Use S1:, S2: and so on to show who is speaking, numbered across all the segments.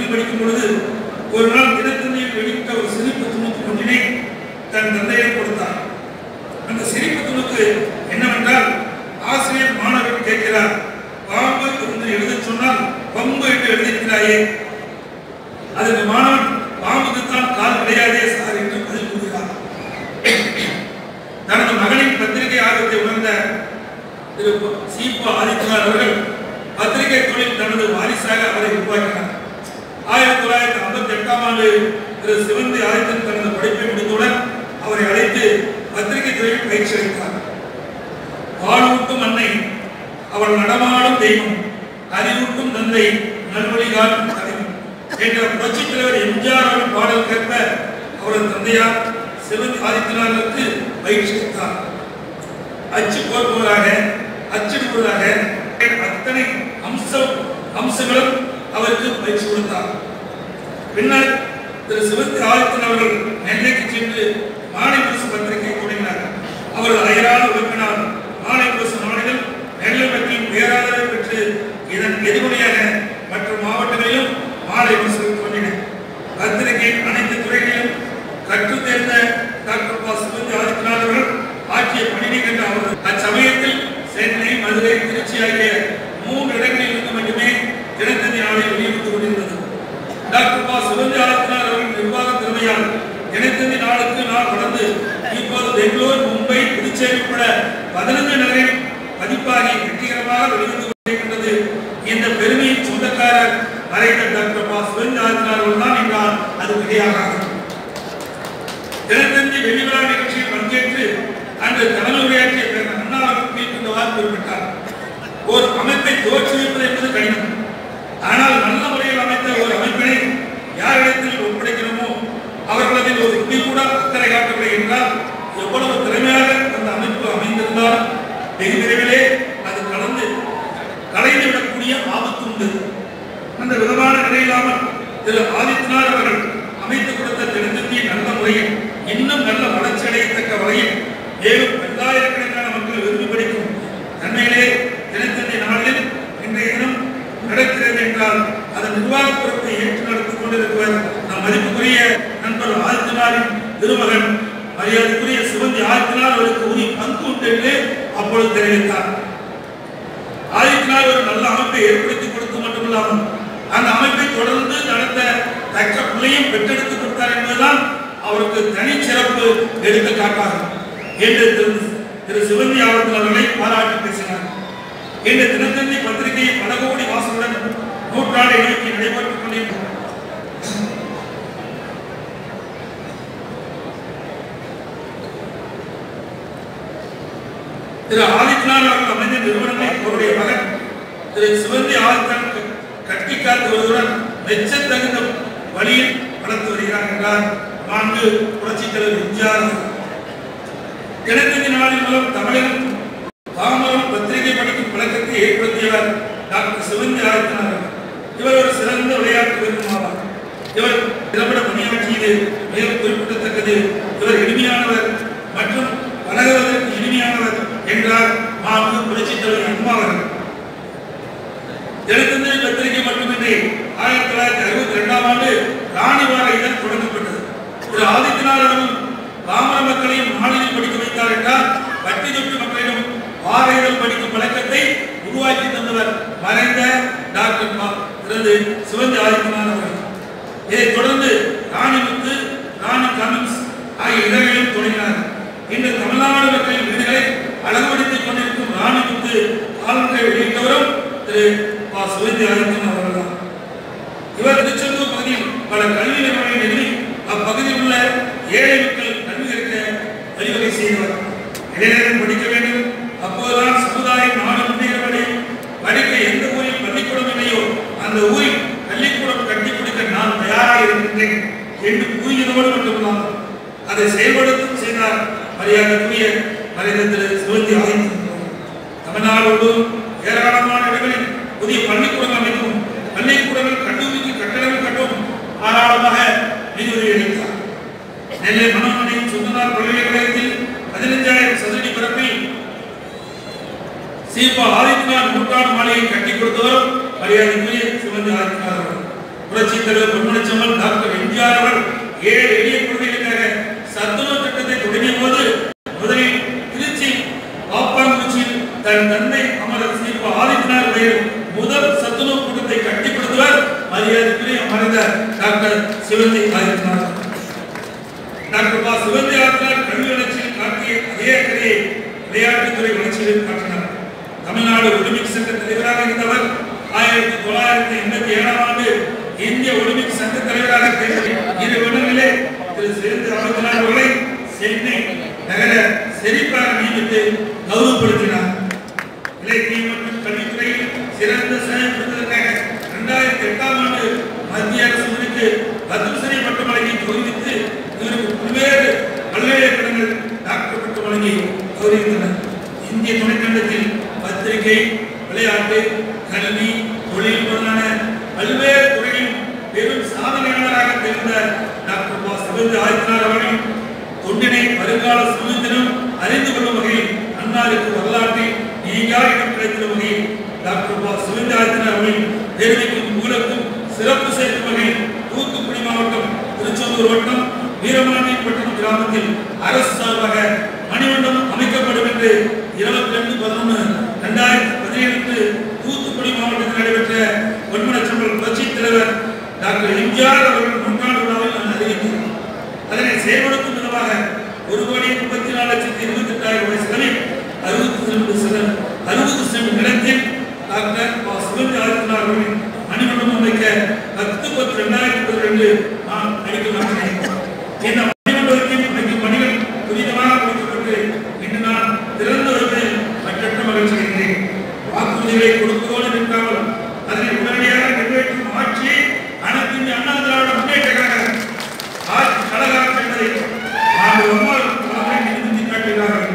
S1: படிக்கும் பொழுது ஒரு நாள் தினத்தந்தியில் வெளியிட்ட ஒரு சிரிப்பு துணுக்கு ஒன்றினை தன் தந்தையிடம் கொடுத்தார் அந்த சிரிப்பு துணுக்கு என்னவென்றால் ஆசிரியர் மாணவர் கேட்கிறார் பாம்பு என்று எழுதச் சொன்னால் பம்பு என்று எழுதியிருக்கிறாயே அதற்கு மாணவன் பாம்புக்குத்தான் கால் கிடையாதே சார் என்று பதில் கூறுகிறார் தனது மகனின் பத்திரிகை ஆர்வத்தை உணர்ந்த திரு சீபா ஆதித்யநாத் அவர்கள் பத்திரிகை தொழில் தனது வாரிசாக அவரை உருவாக்கினார் ஆயிரத்தி தொள்ளாயிரத்தி ஐம்பத்தி எட்டாம் ஆண்டு திரு சிவந்தி ஆதித்தன் தனது படிப்பை முடித்தவுடன் அவரை அழைத்து பத்திரிகை துறையில் பயிற்சி அளித்தார் பாலூட்டும் அன்னை அவள் நடமாடும் தெய்வம் அறிவூட்டும் தந்தை நல்வழிகாட்டும் தலைவன் என்ற புரட்சித் தலைவர் எம்ஜிஆர் அவர்கள் பாடல் கேட்ப அவரது தந்தையார் சிவந்தி ஆதித்யநாதனுக்கு பயிற்சி அளித்தார் அச்சு கோர்ப்பவராக அச்சிடுவதாக அத்தனை அம்சம் அம்சங்களும் அவருக்கு பயிற்சி கொடுத்தார் பின்னர் திரு சிவந்தி ஆதித்தன் அவர்கள் நெல்லைக்கு சென்று மாலை முரசு பத்திரிகை தொடங்கினார் அவரது அயரான உறுப்பினர் மாலை முரசு நாடுகள் நெல்லை மற்றும் பேராதரவை பெற்று இதன் எதிர்மறையாக மற்ற மாவட்டங்களிலும் மாலை முரசு தோன்றின பத்திரிகையின் அனைத்து துறைகளிலும் கற்றுத் தேர்ந்த டாக்டர் பா சிவந்தி ஆதித்யநாத் அவர்கள் ஆற்றிய பணியை கண்ட அவர் அச்சமயத்தில் சென்னை மதுரை திருச்சி ஆகிய மூன்று இடங்களில் இருந்து மட்டுமே தினத்தந்தி நாளை வெளியிட்டுக் கொண்டிருந்தது டாக்டர் பா சிவந்தி ஆதித்யநாத் அவர்கள் நிர்வாக திறமையால் தினத்தந்தி நாளுக்கு நாள் வளர்ந்து இப்போது பெங்களூர் மும்பை புதுச்சேரி உட்பட பதினைந்து நகரில் பதிப்பாகி வெற்றிகரமாக வெளிவந்து கொண்டிருக்கின்றது இந்த பெருமையின் சொந்தக்காரர் மறைந்த டாக்டர் பா சிவந்தி ஆதித்யநாத் அவர்கள் தான் என்றால் அது மிகையாகாது தினத்தந்தி வெளிவிழா நிகழ்ச்சியில் பங்கேற்று அன்று தலைமை உரையாற்றிய பிறகு அண்ணா அவர்கள் கீழ்கண்டவாறு குறிப்பிட்டார் ஒரு அமைப்பை தோற்றுவிப்பது என்பது கடினம் ஆனால் நல்ல முறையில் அமைத்த ஒரு அமைப்பினை யாரிடத்தில் ஒப்படைக்கிறோமோ அவர்களதில் ஒரு துணி கூட அக்கறை காட்டவில்லை என்றால் எவ்வளவு திறமையாக அந்த அமைப்பு அமைந்திருந்தாலும் வெகு விரைவிலே அது கலந்து கலைந்து விடக்கூடிய ஆபத்து உண்டு அந்த விதமான நிலையில்லாமல் திரு ஆதித்யநாத் அவர்கள் அமைத்துக் கொடுத்த தினத்தந்தியின் நல்ல முறையில் இன்னும் நல்ல வளர்ச்சி அடையத்தக்க வகையில் மேலும் பல்லாயிரக்கணக்கான மக்கள் விரும்பி படிக்கும் நன்மையிலே தினத்தந்தி நாளில் இன்றைய தினம் நடக்கிறது என்றால் அதன் நிர்வாக பொறுப்பை ஏற்று நடத்திக் கொண்டிருப்பவர் நம் மதிப்புக்குரிய நண்பர் ஆதித்யநாதின் திருமகன் மரியாதைக்குரிய சிவந்தி ஆதித்யநாத் அவருக்கு உரிய பங்கு உண்டு என்று அப்பொழுது தெரிவித்தார் ஆதித்யநாத் ஒரு நல்ல அமைப்பை ஏற்படுத்தி கொடுத்து மட்டுமில்லாமல் அந்த அமைப்பை தொடர்ந்து நடத்த தக்க பிள்ளையும் பெற்றெடுத்து கொடுத்தார் என்பதுதான் அவருக்கு தனி சிறப்பு எடுத்துக்காட்டாகும் என்று திரு திரு சிவந்தி ஆவத்தில் அவர்களை பாராட்டி பேசினார் இந்த தினத்தந்தி பத்திரிகை பல கோடி வாசலுடன் நூற்றாண்டை நோக்கி நடைபெற்றுக் கொண்டிருக்கிறது திரு ஆதித்யநாத் அவர்கள் அமைந்த நிறுவனங்களை அவருடைய மகன் திரு சிவந்தி ஆதித்தன் கட்டி காத்து வருவதுடன் மெச்சத்தகுந்த வழியில் வளர்த்து வருகிறார் என்றார் நான்கு புரட்சித் தலைவர் எம்ஜிஆர் அவர்கள். தினத்தந்தி நாளின் மூலம் தமிழகம் பாமரம் பத்திரிகை படிக்கும் பழக்கத்தை ஏற்படுத்தியவர் டாக்டர் சிவந்தி ஆதித்தனார் அவர்கள். இவர் ஒரு சிறந்த விளையாட்டு வீரரும் ஆவார் இவர் திறம்பட பணியாற்றியது மிகவும் குறிப்பிடத்தக்கது இவர் எளிமையானவர் மற்றும் பழகுவதற்கு இனிமையானவர் என்றார் மாண்பு புரட்சித் தலைவர் அம்மா அவர்கள் தினத்தந்தி பத்திரிகை மட்டுமின்றி ஆயிரத்தி தொள்ளாயிரத்தி அறுபத்தி ரெண்டாம் ஆண்டு ராணிவார இதழ் தொடங்கப்பட்டது திரு ஆதித்யநாத் அவர்கள் பாமர மக்களையும் நாளில் படிக்க வைத்தார் என்றால் பட்டி தொட்டு மக்களிடம் வார இதழ் படிக்கும் பழக்கத்தை உருவாக்கி தந்தவர் மறைந்த டாக்டர் பா- திரு சிவந்தி ஆதித்யநாத் அவர்கள் இதைத் தொடர்ந்து ராணிமுத்து ராணி கமின்ஸ் ஆகிய இதழ்களையும் தொடங்கினார் இன்று தமிழ்நாடு மக்களின் வீடுகளை அழகுபடுத்திக் கொண்டிருக்கும் ராணிமுத்து காலங்களை வெளியிட்டவரும் திரு பா சிவந்தி ஆதித்யநாத் அவர்கள்தான் இவர் திருச்செந்தூர் பகுதியில் பல கல்வி நிறுவனங்களை நிறுவி அப்பகுதியில் உள்ள ஏழை மக்கள் கல்வி கற்க வழிவகை செய்தவர் இளைஞர்கள் படிக்க வேண்டும் அப்போதுதான் சமுதாயம் நாடு முன்னேறவரை படிக்க எந்த ஊரில் பள்ளிக்கூடம் இல்லையோ அந்த ஊரில் பள்ளிக்கூடம் கட்டி கொடுக்க நான் தயாராக இருக்கின்றேன் என்று கூறியதோடு மட்டுமல்லாமல் அதை செயல்படுத்தும் செய்தார் மரியாதைக்குரிய மறைந்த திரு சிவந்தி ஆதித்யன் அவர்கள். தமிழ்நாடோடு ஏராளமான இடங்களில் புதிய பள்ளிக்கூடங்கள் அமைக்கும் பள்ளிக்கூடங்கள் கல்லூரிக்கு கட்டடங்கள் கட்டும் தாராளமாக நிதியுதவி அளித்தார் நெல்லை மனோன்மணி சுந்தனார் பல்கலைக்கழகத்தில் பதினைஞ்சாயிரம் சதுரடி பரப்பில் சீபா ஆதித்யநாத் நூற்றாண்டு மாளிகை கட்டி கொடுத்தவரும் மரியாதைக்குரிய சிவந்தி ஆதித்யநாத் அவர்கள் புரட்சி தலைவர் பொன்மனச்செம்மல் டாக்டர் எம்ஜிஆர் அவர்கள் ஏழு எளிய கொள்கைகளுக்காக சத்துணவு திட்டத்தை தொடங்கிய போது முதலில் திருச்சி பாப்பாங்குச்சியில் தன் தந்தை அமரர் சீபா ஆதித்யநாத் பெயரில் முதல் சத்துணவு கூட்டத்தை கட்டிப்படுத்துவர் மரியாதைக்குரிய மறைந்த டாக்டர் சிவந்தி ஆதித்யநாத் டாக்டர் பா சிவந்தி ஆதித்யநாத் கல்வி வளர்ச்சியில் காட்டிய அதே அக்கறையை விளையாட்டுத்துறை வளர்ச்சியில் காட்டினார் தமிழ்நாடு ஒலிம்பிக் சங்க தலைவராக இருந்தவர் ஆயிரத்தி தொள்ளாயிரத்தி எண்பத்தி ஏழாம் ஆண்டு இந்திய ஒலிம்பிக் சங்க தலைவராக தேர்வு இரு வருடங்களே திரு சிவந்தி ஆதித்யநாத் அவர்களை சென்னை நகர செழிப்பாக நியமித்து கௌரவப்படுத்தினார் இலக்கியம் மற்றும் கல்வித்துறையில் சிறந்த சேவை புரிந்ததற்காக இரண்டாயிரத்தி எட்டாம் ஆண்டு மத்திய அரசு இவருக்கு பத்மஸ்ரீ பட்டம் வழங்கி கௌரவித்து இவருக்கு பல்வேறு பல்கலைக்கழகங்கள் டாக்டர் பட்டம் வழங்கி கௌரவித்தனர் இந்திய துணைக்கண்டத்தில் பத்திரிகை விளையாட்டு கல்வி தொழில் முதலான பல்வேறு துறைகளிலும் பெரும் சாதனையாளராக திகழ்ந்த டாக்டர் பா சிவந்தி ஆதித்யநாத் அவர்களின் தொண்டினை வருங்கால சமூகத்திலும் அறிந்து கொள்ளும் வகையில் அன்னாருக்கு வரலாற்றில் நீங்கா இடம் கிடைத்துள்ள வகையில் டாக்டர் பா சிவந்தி ஆதித்யநாத் அவர்களின் பெருமைக்கும் மூலக்கும் சிறப்பு சேர்க்கும் வகையில் தூத்துக்குடி மாவட்டம் திருச்செந்தூர் வட்டம் வீரமாண்டிப்பட்டினம் கிராமத்தில் அரசு சார்பாக மணிமண்டபம் அமைக்கப்படும் என்று இருபத்தி ரெண்டு பதினொன்று ரெண்டாயிரத்தி பதினேழு தூத்துக்குடி மாவட்டத்தில் நடைபெற்ற பொன்மனச்சம்பல் புரட்சி தலைவர் டாக்டர் எம்ஜிஆர் அவர்கள் நூற்றாண்டு விழாவில் நான் அறிவித்தேன் அதனை செயல்படுத்தும் விதமாக ஒரு கோடி முப்பத்தி நாலு லட்சத்தி இருபத்தி எட்டாயிரம் ரூபாய் செலவில் அறுபத்தி ரெண்டு செலவு அறுபது சென்ட் நிலத்தில் டாக்டர் பா சிவந்தி ஆதித்யநாத் அவர்களின் மணிமண்டபம் அமைக்க பத்து பத்து ரெண்டாயிரத்தி பதினெண்டு நான் அடிக்கல் நாட்டினேன் இந்த மணிமண்டபத்தின் அமைக்கும் பணிகள் துரிதமாக முடிக்கப்பட்டு இன்று நான் திறந்து வருவதில் மற்றற்ற மகிழ்ச்சி அடைகிறேன் வாக்குறுதிகளை கொடுப்பதோடு நிற்காமல் அதனை உடனடியாக நிறைவேற்றும் ஆட்சியை அனைத்து இந்திய அண்ணா திராவிட முன்னேற்ற கழகம் ஆட்சி கழகம் என்பதை நாங்கள் ஒவ்வொரு தலைமுறை நிரூபித்து காட்டுகிறார்கள்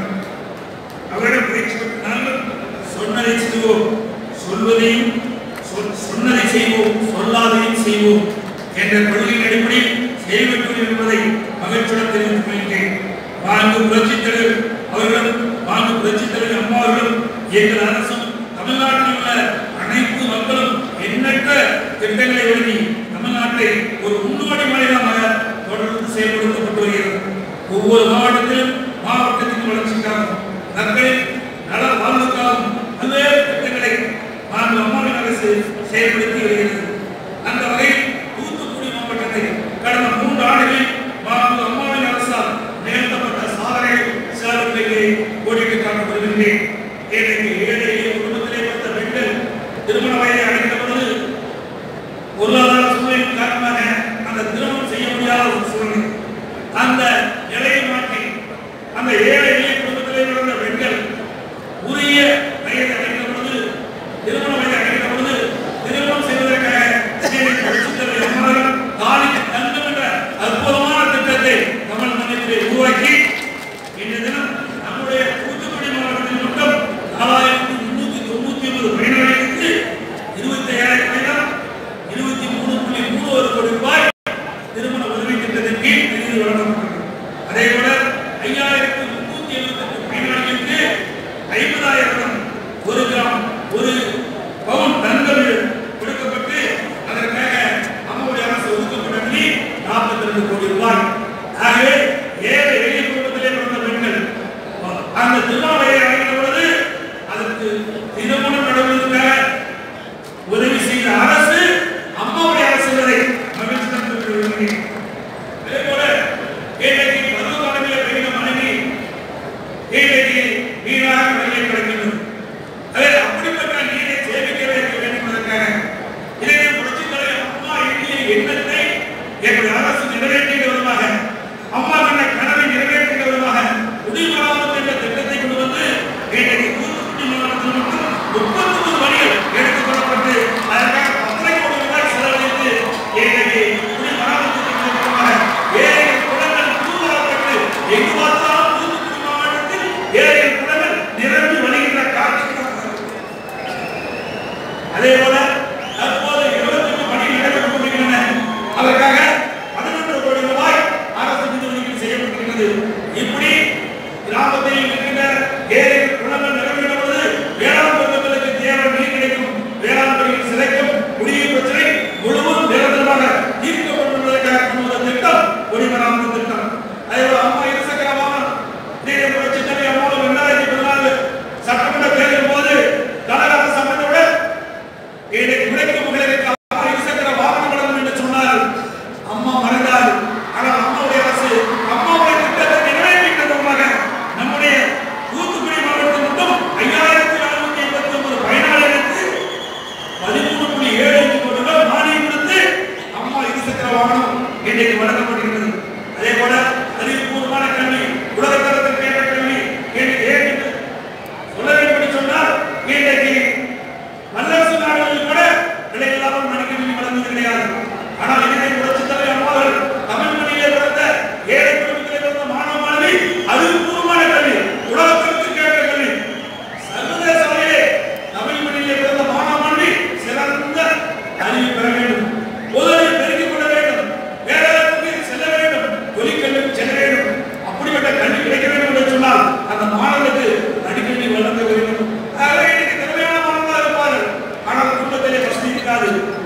S1: அவரிடம் பயிற்சி பெற்ற நாங்கள் சொன்னதை செய்வோம் சொல்வதையும் சொல்- சொன்னதை செய்வோம் சொல்லாதையும் செய்வோம் என்ற கொள்கையின் அடிப்படையில் செயல்பட்டு என்பதை மகிழ்ச்சியுடன் தெரிவித்துக் கொள்கிறேன் மாண்பு புரட்சித் தலைவர் அவர்களும் மாண்பு புரட்சித் தலைவர் அம்மா அவர்களும் எங்கள் அரசும் தமிழ்நாட்டில் உள்ள அனைத்து மக்களும் எண்ணற்ற திட்டங்களை வழங்கி தமிழ்நாட்டை ஒரு முன்னோடி மாநிலமாக தொடர்ந்து செயல்படுத்தப்பட்டு வருகிறது ஒவ்வொரு மாவட்டத்திலும் மாவட்டத்தின் வளர்ச்சிக்காகவும் மக்களின் நல வாழ்வுக்காகவும் பல்வேறு திட்டங்களை மாண்பு அம்மாவின் அரசு செயல்படுத்தி வருகிறது அந்த வகையில் தூத்துக்குடி மாவட்டத்தை கடந்த மூன்று ஆண்டுகளில் மாண்பு அம்மாவின் அரசால் நிகழ்த்தப்பட்ட சாதனைகள் சிலவற்றை கோடிட்டு காட்டப்படுகின்றேன் ஏழைக்கு ஏழை எளிய குடும்பத்திலே பிறந்த பெண்கள் திருமண வயதை அடைந்த பொழுது பொருளாதார சூழலின் காரணமாக அந்த திருமணம் செய்ய முடியாத ஒரு சூழ்நிலை அந்த நிலையை மாற்றி அந்த ஏழை எளிய குடும்பத்திலே பிறந்த பெண்கள் உரிய வயதை அடைந்த பொழுது திருமண வயதை அடைந்த பொழுது திருமணம் செய்வதற்காக சேவை புரட்சித் தலைவர் அம்மாவர்கள் தாலிக்கு தங்கம் என்ற அற்புதமான திட்டத்தை தமிழ் மண்ணிலே உருவாக்கி இன்றைய தினம் நம்முடைய தூத்துக்குடி மாவட்டத்தில் மட்டும் நாலாயிரத்தி முன்னூத்தி தொண்ணூத்தி ஒன்பது பயனாளிகளுக்கு இருபத்தி ஏழாயிரம் பயணம் இருபத்தி மூணு புள்ளி மூணு ஒரு கோடி ரூபாய் திருமண உதவி திட்டத்தின் கீழ் நிதி வழங்கப்பட்டது அதே போல ஐயாயிரத்தி முன்னூத்தி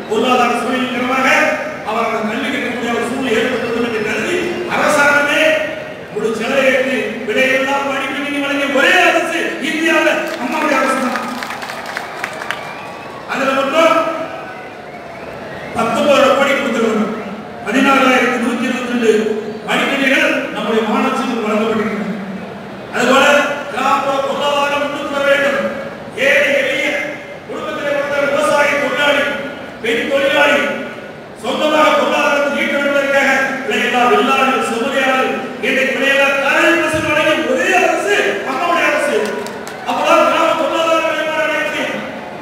S1: பொருளாதார சூழ்நிலை காரணமாக அவர் அந்த கல்வி கட்டக்கூடிய ஒரு சூழ்நிலை ஏற்பட்டுள்ளது என்று கருதி அரசாங்கமே முழு செலவை ஏற்று விலையெல்லாம் படிப்பினை வழங்கிய ஒரே அரசு இந்தியாவில் அம்மாவுடைய அரசு தான் அதுல மட்டும் பத்தொன்பது கோடி கொடுத்திருக்கிறோம் பதினாறாயிரத்தி நூத்தி இருபத்தி ரெண்டு மடிக்கணிகள் நம்முடைய மாணவர்களுக்கு வழங்கப்பட்டிருக்கிறது அதுபோல கிராமப்புற பொருளாதாரம் முன்னுக்கு வர வேண்டும் ஏழை எளிய குடும்பத்திலே பிறந்த விவசாயி தொழிலாளி பெண் தொழிலாளி சொந்தமாக பொருளாதாரத்தை ஈட்ட வேண்டுவதற்காக விலையில்லா வெள்ளாளர்கள் செம்மறியாளர்கள் இன்றைக்கு விலையில்லா கரை பசு வழங்கி ஒரே அரசு அம்மாவுடைய அரசு அப்பதான் கிராம பொருளாதார மேம்பாடு அடைய முடியும்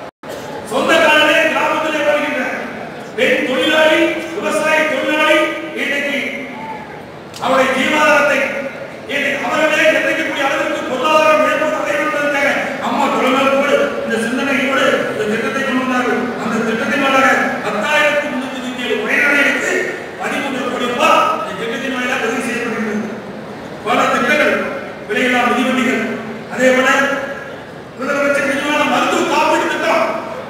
S1: சொந்த காலிலே கிராமத்திலே வருகின்ற பெண் தொழிலாளி விவசாய தொழிலாளி இன்றைக்கு அவருடைய ஜீவாதாரத்தை இன்றைக்கு அவர்களே எதிர்க்கக்கூடிய அளவிற்கு பொருளாதாரம் மேம்பட்டு அடைய வேண்டும் என்பதற்காக அம்மா தொழிலாளர்களோடு இந்த சிந்தனையோடு இந்த திட்டத்தை கொண்டு வந்தார்கள் அந்த திட்டத்தின் மூலமாக பத்தாயிரத்தி முன்னூத்தி இருபத்தி ஏழு பயனாளிகளுக்கு பதிமூன்று கோடி ரூபாய் இந்த திட்டத்தின் வாயிலாக உதவி செய்யப்படுகிறது பல திட்டங்கள் விலையில்லா மிதிவண்டிகள் அதே போல முதலமைச்சர் விரிவான மருத்துவ காப்பீடு திட்டம்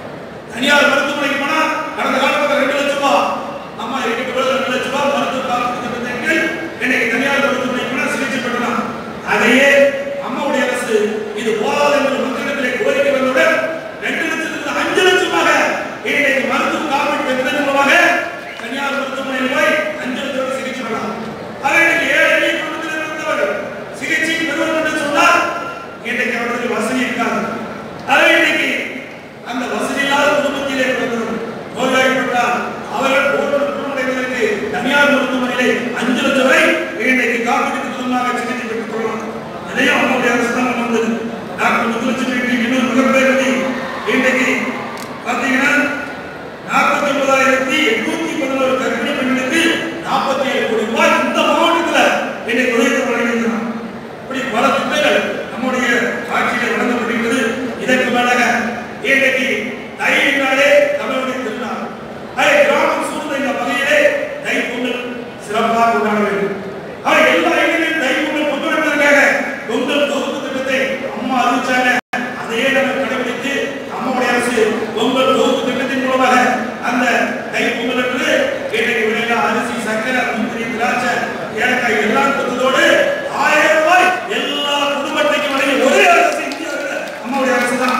S1: தனியார் மருத்துவமனைக்கு போனா கடந்த காலத்துல ரெண்டு லட்சம் ரூபாய் அம்மா இருக்கின்ற போது ரெண்டு லட்சம் ரூபாய் மருத்துவ காப்பீடு திட்டத்தின் கீழ் இன்னைக்கு தனியார் மருத்துவமனைக்கு போனா சிகிச்சை பெறலாம் அதையே அம்மாவுடைய அரசு இது போதாது என்று மக்களிடத்திலே கோரிக்கை வந்தவுடன் ரெண்டு லட்சத்துக்கு அஞ்சு லட்சமாக இன்னைக்கு மருத்துவ காப்பீடு திட்டத்தின் மூலமாக தனியார் மருத்துவமனையில் போய் அஞ்சு லட்சம் ரூபாய் சிகிச்சை பெறலாம் அதை இன்னைக்கு ஏழை எளிய குடும்பத்தில் இருந்தவர்கள் சிகிச்சை பெறுவோம் என்று சொன்னால் இன்றைக்கு அவர்களுக்கு வசதி இருக்காது அதை இன்னைக்கு அந்த வசதி இல்லாத குடும்பத்திலே பிறந்தவர்கள் நோய்வாய்ப்பட்டால் அவர்கள் போன்ற குடும்பங்களுக்கு தனியார் மருத்துவமனையிலே அஞ்சு லட்சம் வரை இன்றைக்கு காப்பீட்டு திட்டமாக சிகிச்சை பெற்றுக் கொள்ளலாம் இதையும் அவங்களுடைய அரசு தான் கொண்டு வந்தது டாக்டர் முத்துலட்சுமி இன்னொரு மிகப்பெரிய இன்றைக்கு பார்த்தீங்கன்னா நாற்பத்தி ஒன்பதாயிரத்தி எட்நூத்தி பதினோரு கர்ப்பிணி பெண்களுக்கு நாற்பத்தி ஏழு கோடி ரூபாய் இந்த மாவட்டத்தில் இன்னைக்கு உதவி வழங்கியிருக்கிறான் இப்படி பல திட்டங்கள் நம்முடைய ஆட்சியில் வழங்கப்படுகிறது இதற்கு மேலாக இன்றைக்கு தை என்றாலே தமிழுடைய திருநாள் அதை கிராமம் சூழ்ந்த இந்த பகுதியிலே தை பொங்கல் சிறப்பாக கொண்டாட வேண்டும் அவை எல்லா இடங்களிலும் தை பொங்கல் கொண்டாடுவதற்காக பொங்கல் தொகுப்பு திட்டத்தை அம்மா அறிவிச்சாங்க அதையே நம்ம கடைபிடித்து அம்மாவுடைய அரசு பொங்கல் தொகுப்பு திட்டத்தின் மூலமாக அந்த தை பொங்கல் என்று இன்றைக்கு விலையில அரிசி சக்கரை முந்திரி திராட்சை ஏலக்காய் எல்லாம் கொடுத்ததோடு ஆயிரம் ரூபாய் எல்லா குடும்பத்தையும் வழங்கி ஒரே அரசு இந்தியாவில் அம்மாவுடைய அரசு தான்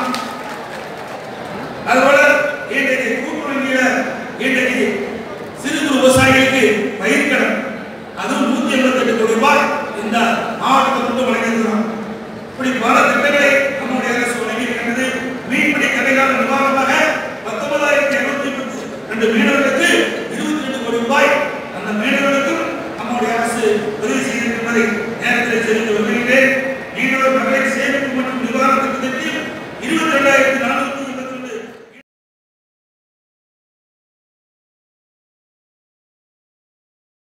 S1: அதுபோல இன்றைக்கு கூட்டுறவுல இன்றைக்கு சிறு குறு விவசாயிகளுக்கு பயிர்க்கடன் அதுவும் நூத்தி எண்பத்தி எட்டு கோடி ரூபாய் இந்த மாவட்டத்தை கொண்டு வழங்கியிருக்கிறோம் இப்படி பல திட்டங்களை நம்முடைய அரசு வழங்கி இருக்கிறது மீன்பிடி கடைகால நிவாரணமாக பத்தொன்பதாயிரத்தி இருநூத்தி ரெண்டு மீனவர்களுக்கு